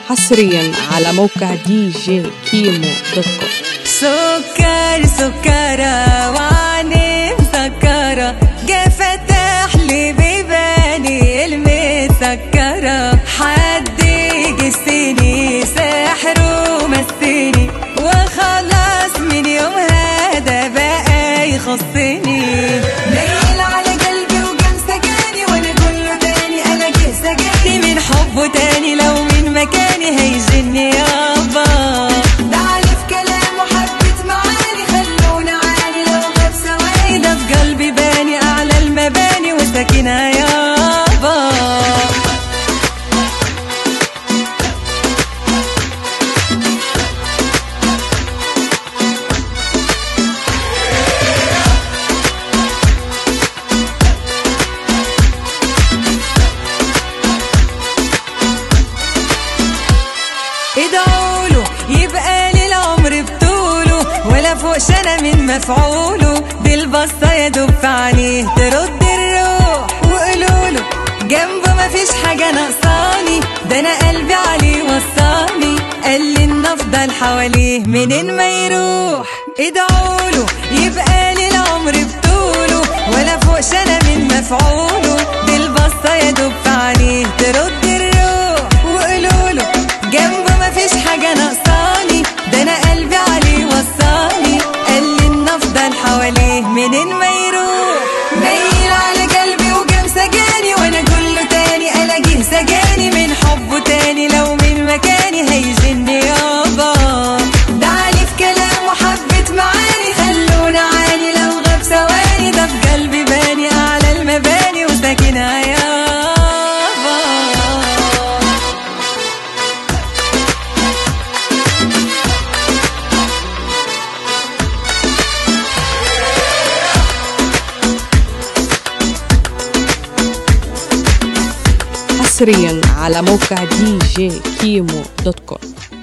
حصريا على موقع دي جي كيمو دوت كوم سكر سكرة وعيني مسكرة جا فتح لي بيباني المسكرة حد يجسني سحر ومسني وخلاص من يوم هذا بقى يخصني ميل على قلبي وجام سجاني وانا كله تاني انا جه سجاني من حبه تاني لو من مكاني هيجني يابا ده عارف كلامه حبت معاني خلونا عالي لو غاب ثواني ده في قلبي باني اعلى المباني وساكنة يابا ادعوله يبقى لي العمر بطوله ولا فوقش انا من مفعوله بالبصة يا دوب في عينيه ترد الروح وقولوله جنبه مفيش حاجة ناقصاني ده انا قلبي عليه وصاني قال لي ان افضل حواليه منين ما يروح ادعوله يبقى لي العمر بطوله ولا فوقش انا من مفعوله بالبصة يا دوب في عينيه ترد الروح وقولوله جنبه مفيش حاجة ناقصاني ده أنا قلبي عليه وصاني قال لي إن أفضل حواليه منين ما يروح ميل على قلبي وجام سجاني وأنا كله تاني ألاقيه سجاني من حبه تاني لو من مكاني هيجني يابا ده علي في كلامه حبت معاني خلونا عاني لو غاب ثواني ده في قلبي باني أعلى المباني وساكنة يابا حصريا على موقع دي جي كيمو دوت كوم